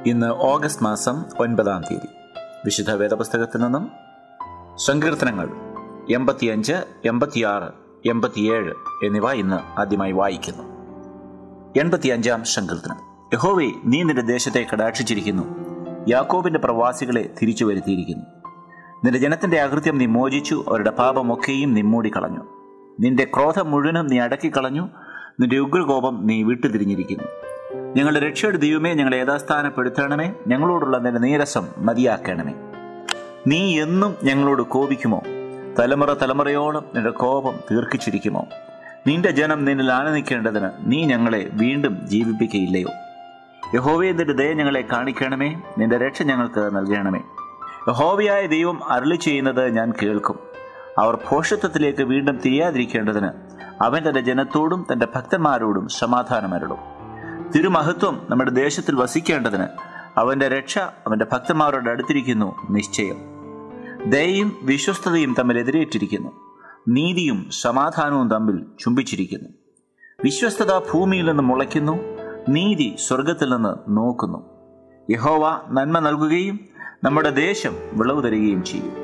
ഇന്ന് ഓഗസ്റ്റ് മാസം ഒൻപതാം തീയതി വിശുദ്ധ വേദപുസ്തകത്തിൽ നിന്നും സങ്കീർത്തനങ്ങൾ എൺപത്തിയഞ്ച് എൺപത്തിയാറ് എൺപത്തിയേഴ് എന്നിവ ഇന്ന് ആദ്യമായി വായിക്കുന്നു എൺപത്തിയഞ്ചാം സങ്കീർത്തനം യഹോവേ നീ നിന്റെ ദേശത്തെ കടാക്ഷിച്ചിരിക്കുന്നു യാക്കോബിന്റെ പ്രവാസികളെ തിരിച്ചു വരുത്തിയിരിക്കുന്നു നിന്റെ ജനത്തിന്റെ അകൃത്യം നീ മോചിച്ചു അവരുടെ പാപമൊക്കെയും നീ മൂടിക്കളഞ്ഞു നിന്റെ ക്രോധം മുഴുവനും നീ അടക്കിക്കളഞ്ഞു നിന്റെ ഉഗ്രകോപം നീ വിട്ടുതിരിഞ്ഞിരിക്കുന്നു ഞങ്ങളുടെ രക്ഷയുടെ ദൈവമേ ഞങ്ങളെ യഥാസ്ഥാനപ്പെടുത്തണമേ ഞങ്ങളോടുള്ള നിന്റെ നീരസം മതിയാക്കണമേ നീ എന്നും ഞങ്ങളോട് കോപിക്കുമോ തലമുറ തലമുറയോളം നിന്റെ കോപം തീർക്കിച്ചിരിക്കുമോ നിന്റെ ജനം നിന്നിൽ ആനന്ദിക്കേണ്ടതിന് നീ ഞങ്ങളെ വീണ്ടും ജീവിപ്പിക്കയില്ലയോ യഹോവേ നിന്റെ ദയ ഞങ്ങളെ കാണിക്കണമേ നിന്റെ രക്ഷ ഞങ്ങൾക്ക് നൽകണമേ യഹോവയായ ദൈവം അരുളി ചെയ്യുന്നത് ഞാൻ കേൾക്കും അവർ ഭോഷത്വത്തിലേക്ക് വീണ്ടും തിരിയാതിരിക്കേണ്ടതിന് അവൻ തന്റെ ജനത്തോടും തന്റെ ഭക്തന്മാരോടും സമാധാനമരുളും തിരുമഹത്വം നമ്മുടെ ദേശത്തിൽ വസിക്കേണ്ടതിന് അവന്റെ രക്ഷ അവന്റെ ഭക്തന്മാരോട് അടുത്തിരിക്കുന്നു നിശ്ചയം ദയയും വിശ്വസ്തതയും തമ്മിൽ എതിരേറ്റിരിക്കുന്നു നീതിയും സമാധാനവും തമ്മിൽ ചുംബിച്ചിരിക്കുന്നു വിശ്വസ്തത ഭൂമിയിൽ നിന്ന് മുളയ്ക്കുന്നു നീതി സ്വർഗത്തിൽ നിന്ന് നോക്കുന്നു യഹോവ നന്മ നൽകുകയും നമ്മുടെ ദേശം വിളവ് തരികയും ചെയ്യും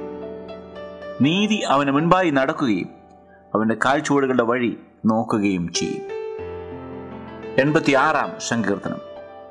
നീതി അവന് മുൻപായി നടക്കുകയും അവന്റെ കാൽച്ചുവടുകളുടെ വഴി നോക്കുകയും ചെയ്യും എൺപത്തിയാറാം സങ്കീർത്തനം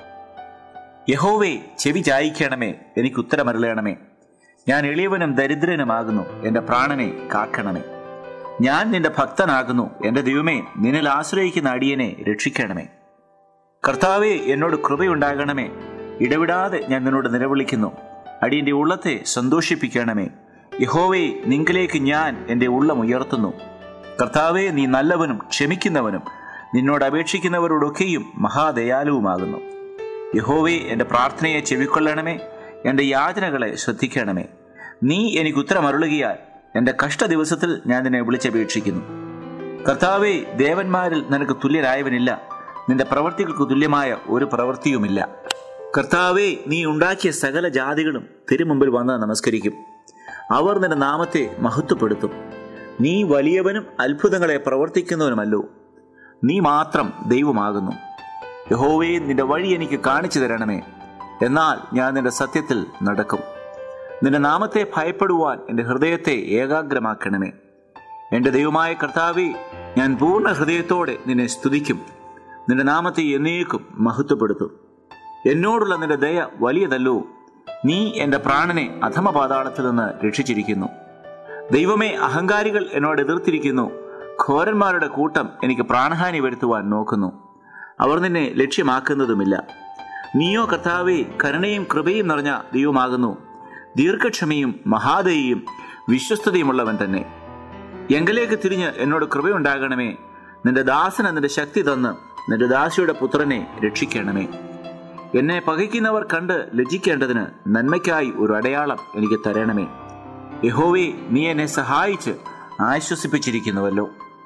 യഹോവേ ചെവി ചായിക്കണമേ എനിക്ക് ഉത്തരമരുളയണമേ ഞാൻ എളിയവനും ദരിദ്രനുമാകുന്നു എൻ്റെ പ്രാണനെ കാക്കണമേ ഞാൻ നിന്റെ ഭക്തനാകുന്നു എൻ്റെ ദൈവമേ നിന്നിൽ ആശ്രയിക്കുന്ന അടിയനെ രക്ഷിക്കണമേ കർത്താവെ എന്നോട് കൃപയുണ്ടാകണമേ ഇടവിടാതെ ഞാൻ നിന്നോട് നിലവിളിക്കുന്നു അടിയന്റെ ഉള്ളത്തെ സന്തോഷിപ്പിക്കണമേ യഹോവേ നിങ്കിലേക്ക് ഞാൻ എൻ്റെ ഉള്ളം ഉയർത്തുന്നു കർത്താവെ നീ നല്ലവനും ക്ഷമിക്കുന്നവനും നിന്നോട് അപേക്ഷിക്കുന്നവരോടൊക്കെയും മഹാദയാലുവുമാകുന്നു യഹോവേ എൻ്റെ പ്രാർത്ഥനയെ ചെവിക്കൊള്ളണമേ എൻ്റെ യാചനകളെ ശ്രദ്ധിക്കണമേ നീ എനിക്ക് ഉത്തരമരുളുകയാൽ എൻ്റെ കഷ്ട ദിവസത്തിൽ ഞാൻ നിന്നെ വിളിച്ചപേക്ഷിക്കുന്നു കർത്താവെ ദേവന്മാരിൽ നിനക്ക് തുല്യരായവനില്ല നിന്റെ പ്രവൃത്തികൾക്ക് തുല്യമായ ഒരു പ്രവൃത്തിയുമില്ല കർത്താവെ നീ ഉണ്ടാക്കിയ സകല ജാതികളും തിരുമുമ്പിൽ വന്ന് നമസ്കരിക്കും അവർ നിന്റെ നാമത്തെ മഹത്വപ്പെടുത്തും നീ വലിയവനും അത്ഭുതങ്ങളെ പ്രവർത്തിക്കുന്നവനുമല്ലോ നീ മാത്രം ദൈവമാകുന്നു യഹോവേ നിന്റെ വഴി എനിക്ക് കാണിച്ചു തരണമേ എന്നാൽ ഞാൻ നിന്റെ സത്യത്തിൽ നടക്കും നിന്റെ നാമത്തെ ഭയപ്പെടുവാൻ എൻ്റെ ഹൃദയത്തെ ഏകാഗ്രമാക്കണമേ എൻ്റെ ദൈവമായ കർത്താവെ ഞാൻ പൂർണ്ണ ഹൃദയത്തോടെ നിന്നെ സ്തുതിക്കും നിന്റെ നാമത്തെ എന്നേക്കും മഹത്വപ്പെടുത്തും എന്നോടുള്ള നിന്റെ ദയ വലിയതല്ലോ നീ എൻ്റെ പ്രാണനെ അധമപാതാളത്തിൽ നിന്ന് രക്ഷിച്ചിരിക്കുന്നു ദൈവമേ അഹങ്കാരികൾ എന്നോട് എതിർത്തിരിക്കുന്നു ഘോരന്മാരുടെ കൂട്ടം എനിക്ക് പ്രാണഹാനി വരുത്തുവാൻ നോക്കുന്നു അവർ നിന്നെ ലക്ഷ്യമാക്കുന്നതുമില്ല നീയോ കർത്താവെ കരുണയും കൃപയും നിറഞ്ഞ ദൈവമാകുന്നു ദീർഘക്ഷമയും മഹാദയും വിശ്വസ്തതയുമുള്ളവൻ തന്നെ എങ്കിലേക്ക് തിരിഞ്ഞ് എന്നോട് കൃപയുണ്ടാകണമേ നിന്റെ ദാസന് നിന്റെ ശക്തി തന്ന് നിന്റെ ദാസിയുടെ പുത്രനെ രക്ഷിക്കണമേ എന്നെ പകയ്ക്കുന്നവർ കണ്ട് ലജ്ജിക്കേണ്ടതിന് നന്മയ്ക്കായി ഒരു അടയാളം എനിക്ക് തരണമേ യഹോവേ നീ എന്നെ സഹായിച്ച് ആശ്വസിപ്പിച്ചിരിക്കുന്നുവല്ലോ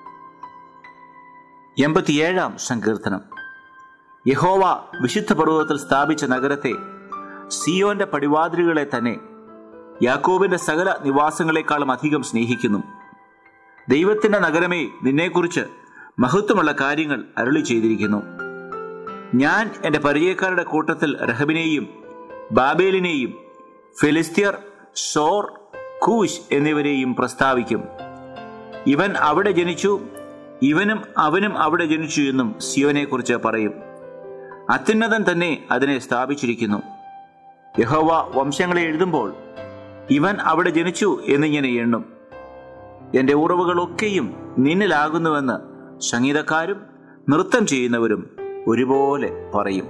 എൺപത്തിയേഴാം സങ്കീർത്തനം യഹോവ വിശുദ്ധ പർവ്വതത്തിൽ സ്ഥാപിച്ച നഗരത്തെ സിയോന്റെ പടിവാതിലുകളെ തന്നെ യാക്കോബിന്റെ സകല നിവാസങ്ങളെക്കാളും അധികം സ്നേഹിക്കുന്നു ദൈവത്തിന്റെ നഗരമേ നിന്നെക്കുറിച്ച് മഹത്വമുള്ള കാര്യങ്ങൾ അരുളി ചെയ്തിരിക്കുന്നു ഞാൻ എൻ്റെ പരിചയക്കാരുടെ കൂട്ടത്തിൽ റഹബിനെയും ബാബേലിനെയും ഫിലിസ്തീർ ഷോർ കൂശ് എന്നിവരെയും പ്രസ്താവിക്കും ഇവൻ അവിടെ ജനിച്ചു ഇവനും അവനും അവിടെ ജനിച്ചു എന്നും സിയോനെ കുറിച്ച് പറയും അത്യുന്നതൻ തന്നെ അതിനെ സ്ഥാപിച്ചിരിക്കുന്നു യഹോവ വംശങ്ങളെ എഴുതുമ്പോൾ ഇവൻ അവിടെ ജനിച്ചു എന്നിങ്ങനെ എണ്ണും എന്റെ ഉറവുകളൊക്കെയും നിന്നിലാകുന്നുവെന്ന് സംഗീതക്കാരും നൃത്തം ചെയ്യുന്നവരും ഒരുപോലെ പറയും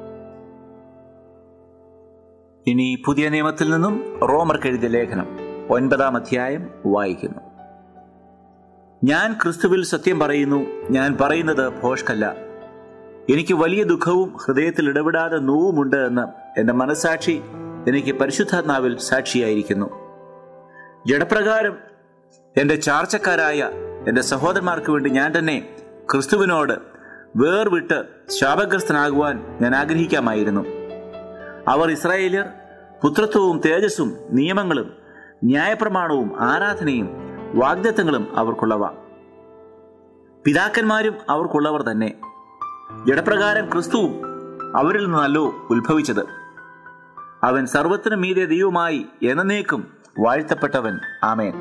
ഇനി പുതിയ നിയമത്തിൽ നിന്നും റോമർക്ക് എഴുതിയ ലേഖനം ഒൻപതാം അധ്യായം വായിക്കുന്നു ഞാൻ ക്രിസ്തുവിൽ സത്യം പറയുന്നു ഞാൻ പറയുന്നത് ഭോഷ്കല്ല എനിക്ക് വലിയ ദുഃഖവും ഹൃദയത്തിൽ ഇടപെടാതെ നോവുമുണ്ട് എന്ന് എൻ്റെ മനസാക്ഷി എനിക്ക് പരിശുദ്ധാത്മാവിൽ സാക്ഷിയായിരിക്കുന്നു ജഡപ്രകാരം എൻ്റെ ചാർച്ചക്കാരായ എൻ്റെ സഹോദരന്മാർക്ക് വേണ്ടി ഞാൻ തന്നെ ക്രിസ്തുവിനോട് വേർവിട്ട് ശാപഗ്രസ്തനാകുവാൻ ഞാൻ ആഗ്രഹിക്കാമായിരുന്നു അവർ ഇസ്രായേലിയർ പുത്രത്വവും തേജസ്സും നിയമങ്ങളും ന്യായപ്രമാണവും ആരാധനയും വാഗ്ദത്തങ്ങളും അവർക്കുള്ളവ പിതാക്കന്മാരും അവർക്കുള്ളവർ തന്നെ ജഡപ്രകാരം ക്രിസ്തുവും അവരിൽ നിന്നല്ലോ ഉത്ഭവിച്ചത് അവൻ സർവത്തിനും മീതെ ദൈവമായി എന്നേക്കും വാഴ്ത്തപ്പെട്ടവൻ ആമേൻ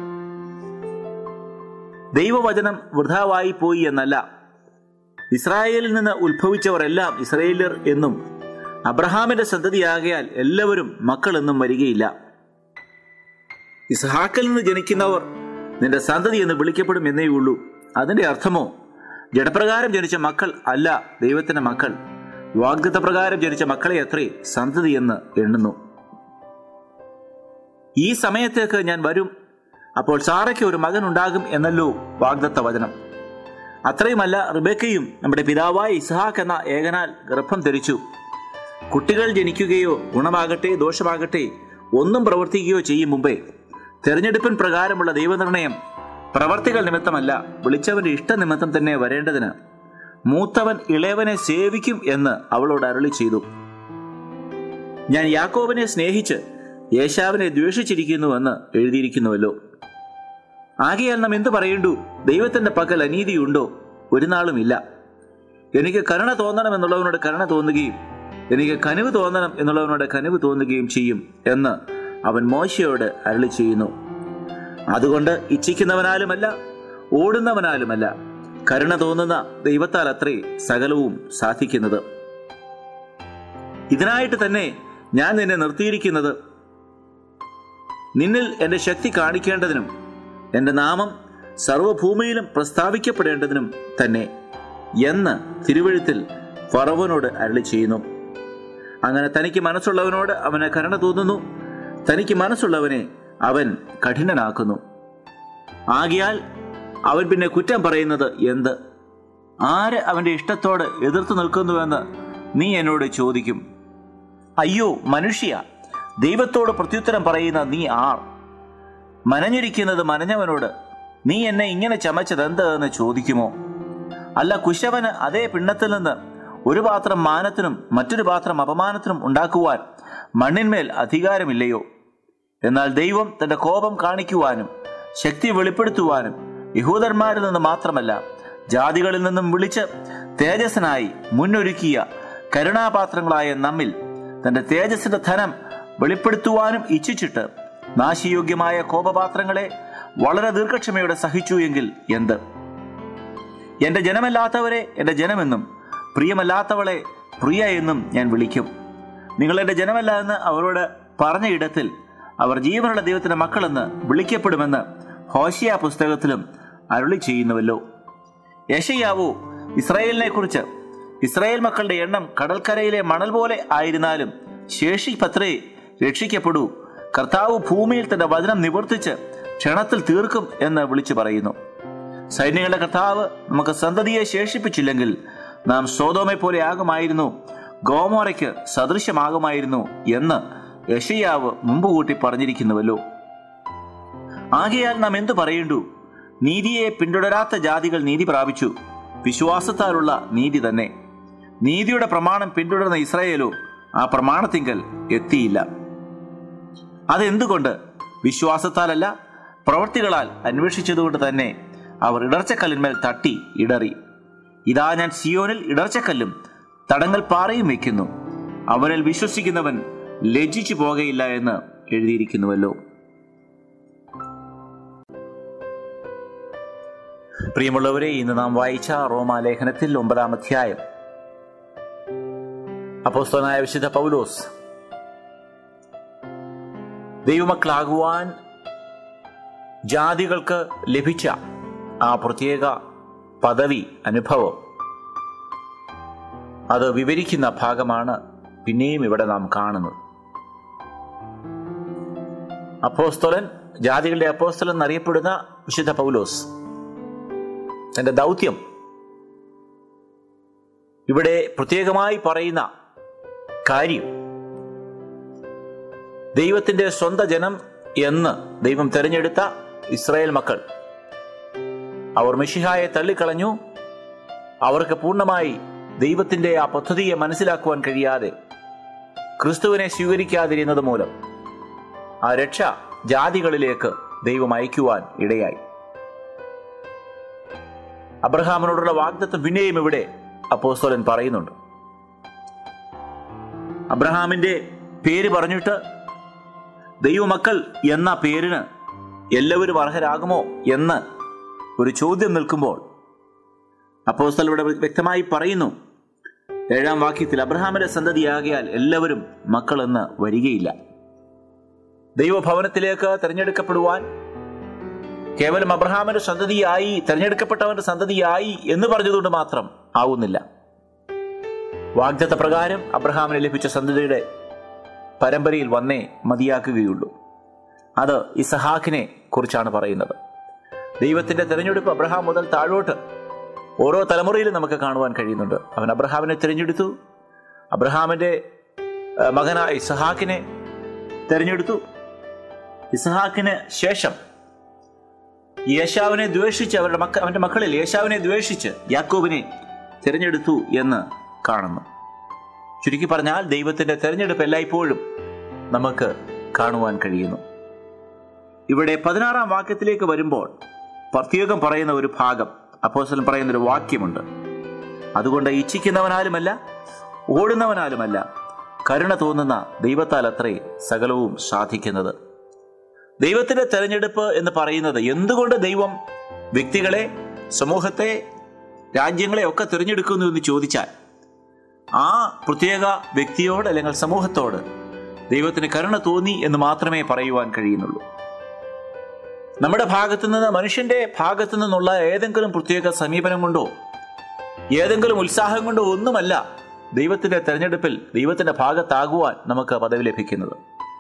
ദൈവവചനം വൃഥാവായി പോയി എന്നല്ല ഇസ്രായേലിൽ നിന്ന് ഉത്ഭവിച്ചവർ എല്ലാം ഇസ്രായേലിയർ എന്നും അബ്രഹാമിന്റെ സന്തതിയാകയാൽ എല്ലാവരും മക്കൾ എന്നും വരികയില്ല ഇസ്ഹാക്കിൽ നിന്ന് ജനിക്കുന്നവർ നിന്റെ സന്തതി എന്ന് വിളിക്കപ്പെടും എന്നേ ഉള്ളൂ അതിന്റെ അർത്ഥമോ ജഡപ്രകാരം ജനിച്ച മക്കൾ അല്ല ദൈവത്തിന്റെ മക്കൾ വാഗ്ദത്ത പ്രകാരം ജനിച്ച മക്കളെ അത്രേ സന്തതി എന്ന് എണ്ണുന്നു ഈ സമയത്തേക്ക് ഞാൻ വരും അപ്പോൾ സാറയ്ക്ക് ഒരു മകൻ ഉണ്ടാകും എന്നല്ലോ വാഗ്ദത്ത വചനം അത്രയുമല്ല റിബേക്കയും നമ്മുടെ പിതാവായ ഇസ്ഹാഖ് എന്ന ഏകനാൽ ഗർഭം ധരിച്ചു കുട്ടികൾ ജനിക്കുകയോ ഗുണമാകട്ടെ ദോഷമാകട്ടെ ഒന്നും പ്രവർത്തിക്കുകയോ ചെയ്യും മുമ്പേ തെരഞ്ഞെടുപ്പിൻ പ്രകാരമുള്ള ദൈവനിർണയം പ്രവർത്തികൾ നിമിത്തമല്ല വിളിച്ചവന്റെ ഇഷ്ടനിമിത്തം തന്നെ വരേണ്ടതിന് മൂത്തവൻ ഇളയവനെ സേവിക്കും എന്ന് അവളോട് അരളി ചെയ്തു ഞാൻ യാക്കോബിനെ സ്നേഹിച്ച് യേശാവിനെ ദ്വേഷിച്ചിരിക്കുന്നുവെന്ന് എഴുതിയിരിക്കുന്നുവല്ലോ ആകയാൽ നാം എന്തു പറയേണ്ടു ദൈവത്തിന്റെ പക്കൽ അനീതിയുണ്ടോ ഒരു നാളും ഇല്ല എനിക്ക് കരുണ തോന്നണം എന്നുള്ളവനോട് കരുണ തോന്നുകയും എനിക്ക് കനിവ് തോന്നണം എന്നുള്ളവനോട് കനിവ് തോന്നുകയും ചെയ്യും എന്ന് അവൻ മോശയോട് അരളി ചെയ്യുന്നു അതുകൊണ്ട് ഇച്ഛിക്കുന്നവനാലുമല്ല ഓടുന്നവനാലുമല്ല കരുണ തോന്നുന്ന ദൈവത്താൽ അത്രേ സകലവും സാധിക്കുന്നത് ഇതിനായിട്ട് തന്നെ ഞാൻ നിന്നെ നിർത്തിയിരിക്കുന്നത് നിന്നിൽ എൻ്റെ ശക്തി കാണിക്കേണ്ടതിനും എൻ്റെ നാമം സർവഭൂമിയിലും പ്രസ്താവിക്കപ്പെടേണ്ടതിനും തന്നെ എന്ന് തിരുവഴുത്തിൽ ഫറവനോട് അരളി ചെയ്യുന്നു അങ്ങനെ തനിക്ക് മനസ്സുള്ളവനോട് അവന് കരുണ തോന്നുന്നു തനിക്ക് മനസ്സുള്ളവനെ അവൻ കഠിനനാക്കുന്നു ആകിയാൽ അവൻ പിന്നെ കുറ്റം പറയുന്നത് എന്ത് ആര് അവന്റെ ഇഷ്ടത്തോട് എതിർത്തു നിൽക്കുന്നുവെന്ന് നീ എന്നോട് ചോദിക്കും അയ്യോ മനുഷ്യ ദൈവത്തോട് പ്രത്യുത്തരം പറയുന്ന നീ ആർ മനഞ്ഞിരിക്കുന്നത് മനഞ്ഞവനോട് നീ എന്നെ ഇങ്ങനെ ചമച്ചത് എന്ത് എന്ന് ചോദിക്കുമോ അല്ല കുശവന് അതേ പിണ്ണത്തിൽ നിന്ന് ഒരു പാത്രം മാനത്തിനും മറ്റൊരു പാത്രം അപമാനത്തിനും ഉണ്ടാക്കുവാൻ മണ്ണിന്മേൽ അധികാരമില്ലയോ എന്നാൽ ദൈവം തന്റെ കോപം കാണിക്കുവാനും ശക്തി വെളിപ്പെടുത്തുവാനും യഹൂദന്മാരിൽ നിന്ന് മാത്രമല്ല ജാതികളിൽ നിന്നും വിളിച്ച് തേജസ്സിനായി മുന്നൊരുക്കിയ കരുണാപാത്രങ്ങളായ നമ്മിൽ തന്റെ തേജസ്സിന്റെ ധനം വെളിപ്പെടുത്തുവാനും ഇച്ഛിച്ചിട്ട് നാശയോഗ്യമായ കോപപാത്രങ്ങളെ വളരെ ദീർഘക്ഷമയോടെ സഹിച്ചു എങ്കിൽ എന്ത് എന്റെ ജനമല്ലാത്തവരെ എന്റെ ജനമെന്നും പ്രിയമല്ലാത്തവളെ പ്രിയ എന്നും ഞാൻ വിളിക്കും നിങ്ങൾ എന്റെ ജനമല്ല എന്ന് അവരോട് പറഞ്ഞ ഇടത്തിൽ അവർ ജീവനുള്ള ദൈവത്തിന്റെ മക്കളെന്ന് വിളിക്കപ്പെടുമെന്ന് ഹോശിയ പുസ്തകത്തിലും അരുളി ചെയ്യുന്നുവല്ലോ യശയാവോ ഇസ്രായേലിനെ കുറിച്ച് ഇസ്രായേൽ മക്കളുടെ എണ്ണം കടൽക്കരയിലെ മണൽ പോലെ ആയിരുന്നാലും ശേഷി പത്രേ രക്ഷിക്കപ്പെടൂ കർത്താവ് ഭൂമിയിൽ തന്റെ വചനം നിവർത്തിച്ച് ക്ഷണത്തിൽ തീർക്കും എന്ന് വിളിച്ചു പറയുന്നു സൈന്യങ്ങളുടെ കർത്താവ് നമുക്ക് സന്തതിയെ ശേഷിപ്പിച്ചില്ലെങ്കിൽ നാം സോതോമെ പോലെ ആകുമായിരുന്നു ഗോമോറയ്ക്ക് സദൃശമാകുമായിരുന്നു എന്ന് യഷയാവ് മുമ്പ് കൂട്ടി പറഞ്ഞിരിക്കുന്നുവല്ലോ ആകയാൽ നാം എന്തു പറയേണ്ടു നീതിയെ പിന്തുടരാത്ത ജാതികൾ നീതി പ്രാപിച്ചു വിശ്വാസത്താലുള്ള നീതി തന്നെ നീതിയുടെ പ്രമാണം പിന്തുടർന്ന ഇസ്രായേലോ ആ പ്രമാണത്തിങ്കൽ എത്തിയില്ല അതെന്തുകൊണ്ട് വിശ്വാസത്താലല്ല പ്രവൃത്തികളാൽ അന്വേഷിച്ചതുകൊണ്ട് തന്നെ അവർ ഇടർച്ചക്കല്ലിന്മേൽ തട്ടി ഇടറി ഇതാ ഞാൻ സിയോനിൽ ഇടർച്ചക്കല്ലും തടങ്ങൽ പാറയും വയ്ക്കുന്നു അവനിൽ വിശ്വസിക്കുന്നവൻ ലജ്ജിച്ചു പോകയില്ല എന്ന് എഴുതിയിരിക്കുന്നുവല്ലോ പ്രിയമുള്ളവരെ ഇന്ന് നാം വായിച്ച റോമാലേഖനത്തിൽ ഒമ്പതാം അധ്യായം അപ്പോസ്തലനായ വിശുദ്ധ പൗലോസ് ദൈവമക്കളാകുവാൻ ജാതികൾക്ക് ലഭിച്ച ആ പ്രത്യേക പദവി അനുഭവം അത് വിവരിക്കുന്ന ഭാഗമാണ് പിന്നെയും ഇവിടെ നാം കാണുന്നത് അപ്പോസ്തലൻ ജാതികളുടെ അപ്പോസ്തലൻ എന്നറിയപ്പെടുന്ന വിശുദ്ധ പൗലോസ് തന്റെ ദൗത്യം ഇവിടെ പ്രത്യേകമായി പറയുന്ന കാര്യം ദൈവത്തിന്റെ സ്വന്തം ജനം എന്ന് ദൈവം തെരഞ്ഞെടുത്ത ഇസ്രായേൽ മക്കൾ അവർ മെഷിഹായെ തള്ളിക്കളഞ്ഞു അവർക്ക് പൂർണ്ണമായി ദൈവത്തിന്റെ ആ പദ്ധതിയെ മനസ്സിലാക്കുവാൻ കഴിയാതെ ക്രിസ്തുവിനെ സ്വീകരിക്കാതിരുന്നത് മൂലം ആ രക്ഷ ജാതികളിലേക്ക് ദൈവം അയക്കുവാൻ ഇടയായി അബ്രഹാമിനോടുള്ള വാഗ്ദത്വം പിന്നെയും ഇവിടെ അപ്പോസ്തോലൻ പറയുന്നുണ്ട് അബ്രഹാമിന്റെ പേര് പറഞ്ഞിട്ട് ദൈവമക്കൾ എന്ന പേരിന് എല്ലാവരും അർഹരാകുമോ എന്ന് ഒരു ചോദ്യം നിൽക്കുമ്പോൾ അപ്പോസ്തലൻ ഇവിടെ വ്യക്തമായി പറയുന്നു ഏഴാം വാക്യത്തിൽ അബ്രഹാമിന്റെ സന്തതിയാകിയാൽ എല്ലാവരും മക്കളെന്ന് വരികയില്ല ദൈവഭവനത്തിലേക്ക് തിരഞ്ഞെടുക്കപ്പെടുവാൻ കേവലം അബ്രഹാമിന്റെ സന്തതിയായി തിരഞ്ഞെടുക്കപ്പെട്ടവന്റെ സന്തതിയായി എന്ന് പറഞ്ഞതുകൊണ്ട് മാത്രം ആവുന്നില്ല വാഗ്ദത്ത പ്രകാരം അബ്രഹാമിന് ലഭിച്ച സന്തതിയുടെ പരമ്പരയിൽ വന്നേ മതിയാക്കുകയുള്ളൂ അത് ഇസഹാക്കിനെ കുറിച്ചാണ് പറയുന്നത് ദൈവത്തിന്റെ തെരഞ്ഞെടുപ്പ് അബ്രഹാം മുതൽ താഴോട്ട് ഓരോ തലമുറയിലും നമുക്ക് കാണുവാൻ കഴിയുന്നുണ്ട് അവൻ അബ്രഹാമിനെ തിരഞ്ഞെടുത്തു അബ്രഹാമിന്റെ ഏഹ്, മകനായ ഇസഹാക്കിനെ തിരഞ്ഞെടുത്തു ഇസഹാക്കിന് ശേഷം യേശാവിനെ ദ്വേഷിച്ച് അവരുടെ മക്ക അവന്റെ മക്കളിൽ യേശാവിനെ ദ്വേഷിച്ച് യാക്കോബിനെ തിരഞ്ഞെടുത്തു എന്ന് കാണുന്നു ചുരുക്കി പറഞ്ഞാൽ ദൈവത്തിന്റെ തെരഞ്ഞെടുപ്പ് എല്ലായ്പ്പോഴും നമുക്ക് കാണുവാൻ കഴിയുന്നു ഇവിടെ പതിനാറാം വാക്യത്തിലേക്ക് വരുമ്പോൾ പ്രത്യേകം പറയുന്ന ഒരു ഭാഗം അപ്പോസ്റ്റലൻ പറയുന്ന ഒരു വാക്യമുണ്ട് അതുകൊണ്ട് ഇച്ഛിക്കുന്നവനാലുമല്ല ഓടുന്നവനാലുമല്ല കരുണ തോന്നുന്ന ദൈവത്താൽ അത്രേ സകലവും സാധിക്കുന്നത് ദൈവത്തിന്റെ തെരഞ്ഞെടുപ്പ് എന്ന് പറയുന്നത് എന്തുകൊണ്ട് ദൈവം വ്യക്തികളെ സമൂഹത്തെ രാജ്യങ്ങളെ ഒക്കെ തിരഞ്ഞെടുക്കുന്നു എന്ന് ചോദിച്ചാൽ ആ പ്രത്യേക വ്യക്തിയോട് അല്ലെങ്കിൽ സമൂഹത്തോട് ദൈവത്തിന് കരുണ തോന്നി എന്ന് മാത്രമേ പറയുവാൻ കഴിയുന്നുള്ളൂ നമ്മുടെ ഭാഗത്തു നിന്ന് മനുഷ്യന്റെ ഭാഗത്തു നിന്നുള്ള ഏതെങ്കിലും പ്രത്യേക സമീപനം കൊണ്ടോ ഏതെങ്കിലും ഉത്സാഹം കൊണ്ടോ ഒന്നുമല്ല ദൈവത്തിന്റെ തെരഞ്ഞെടുപ്പിൽ ദൈവത്തിന്റെ ഭാഗത്താകുവാൻ നമുക്ക് പദവി ലഭിക്കുന്നത്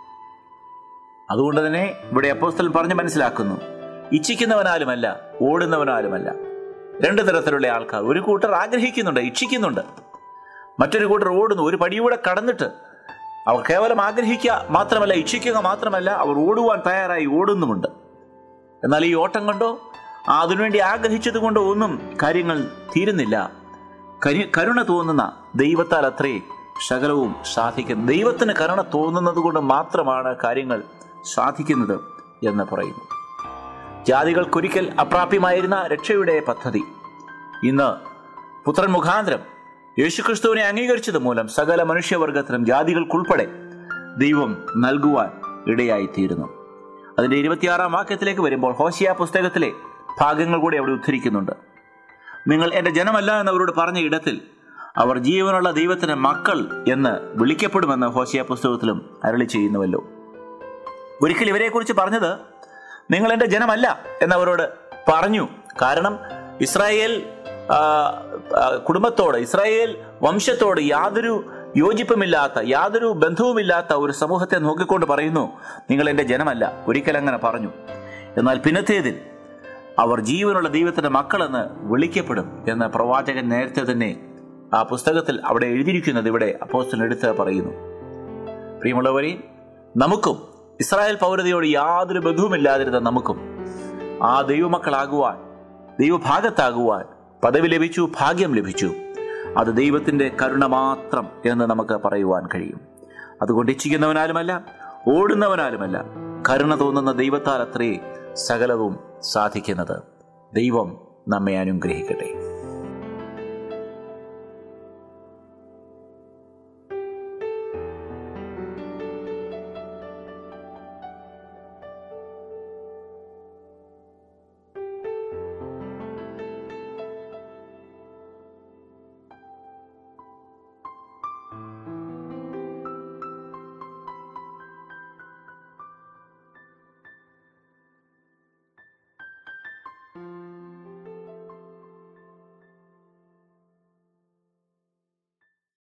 അതുകൊണ്ട് തന്നെ ഇവിടെ അപ്പോസ്തലൻ പറഞ്ഞ് മനസ്സിലാക്കുന്നു ഇച്ഛിക്കുന്നവനാലുമല്ല ഓടുന്നവനാലുമല്ല രണ്ട് തരത്തിലുള്ള ആൾക്കാർ ഒരു കൂട്ടർ ആഗ്രഹിക്കുന്നുണ്ട് ഇച്ഛിക്കുന്നുണ്ട് മറ്റൊരു കൂട്ടർ ഓടുന്നു ഒരു പടിയൂടെ കടന്നിട്ട് അവർ കേവലം ആഗ്രഹിക്കുക മാത്രമല്ല ഇച്ഛിക്കുക മാത്രമല്ല അവർ ഓടുവാൻ തയ്യാറായി ഓടുന്നുമുണ്ട് എന്നാൽ ഈ ഓട്ടം കൊണ്ടോ ആ അതിനുവേണ്ടി ആഗ്രഹിച്ചത് കൊണ്ടോ ഒന്നും കാര്യങ്ങൾ തീരുന്നില്ല കരി കരുണ തോന്നുന്ന ദൈവത്താൽ അത്രേ സകലവും സാധിക്കും ദൈവത്തിന് കരുണ തോന്നുന്നത് കൊണ്ട് മാത്രമാണ് കാര്യങ്ങൾ സാധിക്കുന്നത് എന്ന് പറയുന്നു ജാതികൾക്കൊരിക്കൽ അപ്രാപ്യമായിരുന്ന രക്ഷയുടെ പദ്ധതി ഇന്ന് പുത്രൻ മുഖാന്തരം യേശുക്രിസ്തുവിനെ അംഗീകരിച്ചത് മൂലം സകല മനുഷ്യവർഗത്തിനും ജാതികൾക്കുൾപ്പെടെ ദൈവം നൽകുവാൻ ഇടയായിത്തീരുന്നു അതിന്റെ ഇരുപത്തിയാറാം വാക്യത്തിലേക്ക് വരുമ്പോൾ ഹോശിയ പുസ്തകത്തിലെ ഭാഗങ്ങൾ കൂടി അവിടെ ഉദ്ധരിക്കുന്നുണ്ട് നിങ്ങൾ എൻ്റെ ജനമല്ല എന്നവരോട് പറഞ്ഞ ഇടത്തിൽ അവർ ജീവനുള്ള ദൈവത്തിന് മക്കൾ എന്ന് വിളിക്കപ്പെടുമെന്ന് ഹോശിയ പുസ്തകത്തിലും അരളി ചെയ്യുന്നുവല്ലോ ഒരിക്കൽ ഇവരെക്കുറിച്ച് പറഞ്ഞത് നിങ്ങൾ എൻ്റെ ജനമല്ല എന്നവരോട് പറഞ്ഞു കാരണം ഇസ്രായേൽ ആ, ആ, കുടുംബത്തോട് ഇസ്രായേൽ വംശത്തോട് യാതൊരു യോജിപ്പുമില്ലാത്ത യാതൊരു ബന്ധവുമില്ലാത്ത ഒരു സമൂഹത്തെ നോക്കിക്കൊണ്ട് പറയുന്നു നിങ്ങൾ എൻ്റെ ജനമല്ല ഒരിക്കൽ അങ്ങനെ പറഞ്ഞു എന്നാൽ പിന്നത്തേതിൽ അവർ ജീവനുള്ള ദൈവത്തിന്റെ മക്കളെന്ന് വിളിക്കപ്പെടും എന്ന് പ്രവാചകൻ നേരത്തെ തന്നെ ആ പുസ്തകത്തിൽ അവിടെ എഴുതിയിരിക്കുന്നത് ഇവിടെ അപ്പോസ്റ്റൽ എടുത്ത് പറയുന്നു പ്രിയമുള്ളവരെ നമുക്കും ഇസ്രായേൽ പൗരതയോട് യാതൊരു ബന്ധവുമില്ലാതിരുന്ന നമുക്കും ആ ദൈവമക്കളാകുവാൻ ദൈവഭാഗത്താകുവാൻ പദവി ലഭിച്ചു ഭാഗ്യം ലഭിച്ചു അത് ദൈവത്തിന്റെ കരുണ മാത്രം എന്ന് നമുക്ക് പറയുവാൻ കഴിയും അതുകൊണ്ട് ഇച്ഛിക്കുന്നവനാലുമല്ല ഓടുന്നവനാലുമല്ല കരുണ തോന്നുന്ന ദൈവത്താൽ അത്രേ സകലവും സാധിക്കുന്നത് ദൈവം നമ്മെ അനുഗ്രഹിക്കട്ടെ